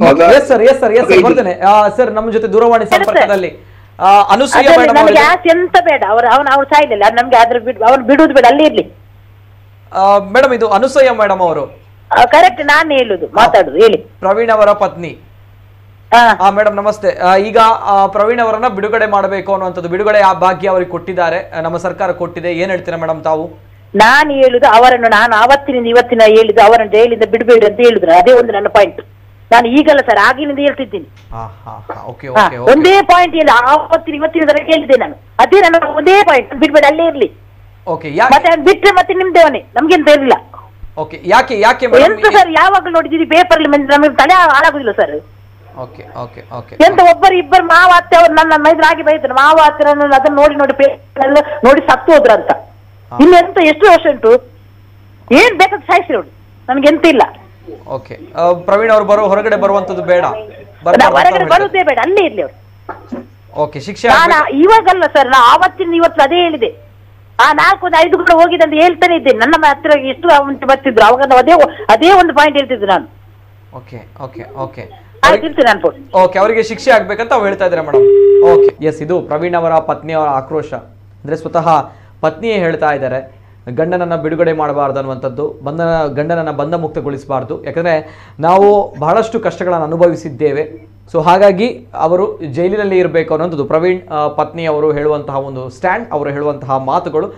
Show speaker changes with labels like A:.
A: ಮಗ
B: yes sir yes sir yes sir ಬರ್ತೇನೆ sir ನಮ್ಮ ಜೊತೆ ದೂರವಾಣಿ ಸಂಪರ್ಕದಲ್ಲಿ ಆ, ಅನುಸೂಯ
C: ಅದ್ರಲ್ಲಿ
B: ಮೇಡಮ್
C: ನಮ್ಗೆ
B: ಅವರಿಗೆ
C: ಆಸೆ ಎಂತ ಬೇಡ ಅವ್ರ ಅವನ ಅವ್ರು ಸಾಯ್ಲಿಲ್ಲ ನಮ್ಗೆ ಅದ್ರ ಬಿಡು ಅವ್ನು ಬಿಡುವುದು ಬೇಡ ಅಲ್ಲಿ ಇರ್ಲಿ
B: ಮೇಡಮ್ ಇದು ಅನುಸೂಯ ಮೇಡಮ್ ಅವರು
C: ಕರೆಕ್ಟ್ ನಾನು ಹೇಳುದು ಮಾತಾಡುದು ಹೇಳಿ
B: ಪ್ರವೀಣ್ ಅವರ ಪತ್ನಿ
C: ಹಾ
B: ಆ ಮೇಡಮ್ ನಮಸ್ತೆ ಆ, ಈಗ ಆ, ಪ್ರವೀಣ್ ಅವರನ್ನ ಬಿಡುಗಡೆ ಮಾಡಬೇಕು ಅನ್ನುವಂಥದ್ದು ಬಿಡುಗಡೆ ಆ ಭಾಗ್ಯ ಅವರಿಗೆ ಕೊಟ್ಟಿದ್ದಾರೆ ಆ, ನಮ್ಮ ಸರ್ಕಾರ ಕೊಟ್ಟಿದೆ ಏನ್ ಹೇಳ್ತೀರಾ ಮೇಡಮ್ ತಾವು
C: ನಾನು ಹೇಳುದು ಅವರನ್ನು ನಾನು ಅವತ್ತಿನಿಂದ ಇವತ್ತಿನ ಹೇಳಿದ್ದು ಅವರನ್ನು ಜೈಲಿಂದ ಬಿಡಬೇಡಿ ಅಂತ ಹೇಳಿದ್ರು ಅದೇ ಒಂದು ನನ್ನ ಪಾಯಿಂಟ್ ನಾನು ಈಗಲ್ಲ ಸರ್ ಆಗಿನಿಂದ ಹೇಳ್ತಿದ್ದೀನಿ
B: ಹಾ ಹಾ ಹಾ ಓಕೆ
C: ಹಾ,
B: ಓಕೆ ಓಕೆ
C: ಒಂದೇ ಪಾಯಿಂಟ್ ಹೇಳಿ ಆವತ್ತಿನ ಇವತ್ತಿನ ತನಕ ಹೇಳಿದ್ದೆ ನಾನು ಅದೇ ನನ್ನ ಒಂದೇ ಪಾಯಿಂಟ್ ಬಿಡ್ಬೇಡಿ ಅಲ್ಲೇ ಇರ್ಲಿ
B: ಓಕೆ ಯಾಕೆ
C: ಮತ್ತೆ ಅವ್ನು ಬಿಟ್ರೆ ಮತ್ತೆ ನಿಮ್ದೇವನೇ ನಮ್ಗೆಂತ ಇರಲಿಲ್ಲ
B: ಓಕೆ ಯಾಕೆ ಯಾಕೆ
C: ಎಂತ
B: ಮೇಡಮ್
C: ಸರ್ ಯಾವಾಗಲೂ ನೋಡಿದ್ದೀರಿ ಪೇಪರ್ ನಮಗೆ ತಲೆ ಹಾಳಾಗುದಿಲ್ಲ ಸರ್
B: ಓಕೆ ಓಕೆ ಓಕೆ
C: ಎಂತ ಒಬ್ಬರು ಇಬ್ಬರು ಮಾವ ಅತ್ತೆ ಅವ್ರು ನನ್ನ ಮೈದ್ರಾಗಿ ಬೈದ್ರು ಮಾವ ಹತ್ತಿರ ಅದನ್ನ ನೋಡಿ ನೋಡಿ paper ಎಲ್ಲ ನೋಡಿ ಸತ್ತು ಹೋದ್ರ ಅಂತ ಇನ್ನು ಎಂತ ಎಷ್ಟು ವರ್ಷ ಉಂಟು ಏನ್ ಬೇಕಾದ ಸಾಯಿಸಿ ನೋಡಿ ನಮ್ಗೆ ಎಂತ ಇಲ್ಲ
B: ಓಕೆ ಪ್ರವೀಣ್ ಅವರು ಬರೋ ಹೊರಗಡೆ ಬರುವಂತದ್ದು ಬೇಡ
C: ನಾವು ಹೊರಗಡೆ ಬರುವುದೇ ಬೇಡ ಅಲ್ಲೇ ಇರ್ಲಿ ಅವ್ರು
B: ಓಕೆ ಶಿಕ್ಷೆ
C: ನಾನು
B: ಆಗ್ಬೇಕು.
C: ಇವಾಗಲ್ಲ ಸರ್ ನಾ ಆವತ್ತಿನ ಇವತ್ತು ಅದೇ ಹೇಳಿದೆ ಆ ನಾಲ್ಕು ಒಂದು ಐದು ಕೂಡ ಹೋಗಿದೆ ಅಂತ ಹೇಳ್ತಾನೆ ಇದ್ದೇನೆ ನನ್ನ ಹತ್ರ ಎಷ್ಟು ಉಂಟು ಬರ್ತಿದ್ರು ಅವಾಗ ನಾವು ಅದೇ ಅದೇ ಒಂದು ಪಾಯಿಂಟ್ ಹೇಳ್ತಿದ್ರು ನಾನು
B: ಓಕೆ ಓಕೆ ಓಕೆ
C: ಆಯ್ತು ಇರ್ತೀನಿ ನಾನು ಫೋನ್
B: ಓಕೆ ಅವರಿಗೆ ಶಿಕ್ಷೆ ಆಗ್ಬೇಕಂತ ಅವ್ರು ಹೇಳ್ತಾ ಇದ್ದಾರೆ ಮೇಡಮ್ ಓಕೆ ಎಸ್ ಇದು ಪ್ರವೀಣ್ ಅವರ ಪತ್ನಿಯವರ ಆಕ್ರೋಶ ಅಂದ್ರೆ ಸ್ವತಃ ಪತ್ನಿಯೇ ಹೇಳ್ತಾ ಇದ್ದಾರೆ ಗಂಡನನ್ನ ಬಿಡುಗಡೆ ಮಾಡಬಾರ್ದು ಅನ್ನುವಂಥದ್ದು ಬಂಧನ ಗಂಡನನ್ನ ಬಂಧ ಮುಕ್ತಗೊಳಿಸಬಾರ್ದು ಯಾಕಂದ್ರೆ ನಾವು ಬಹಳಷ್ಟು ಕಷ್ಟಗಳನ್ನು ಅನುಭವಿಸಿದ್ದೇವೆ ಸೊ ಹಾಗಾಗಿ ಅವರು ಜೈಲಿನಲ್ಲಿ ಇರಬೇಕು ಅನ್ನೋಂಥದ್ದು ಪ್ರವೀಣ್ ಆ, ಪತ್ನಿಯವರು ಹೇಳುವಂತಹ ಒಂದು ಸ್ಟ್ಯಾಂಡ್ ಅವರು ಹೇಳುವಂತಹ ಮಾತುಗಳು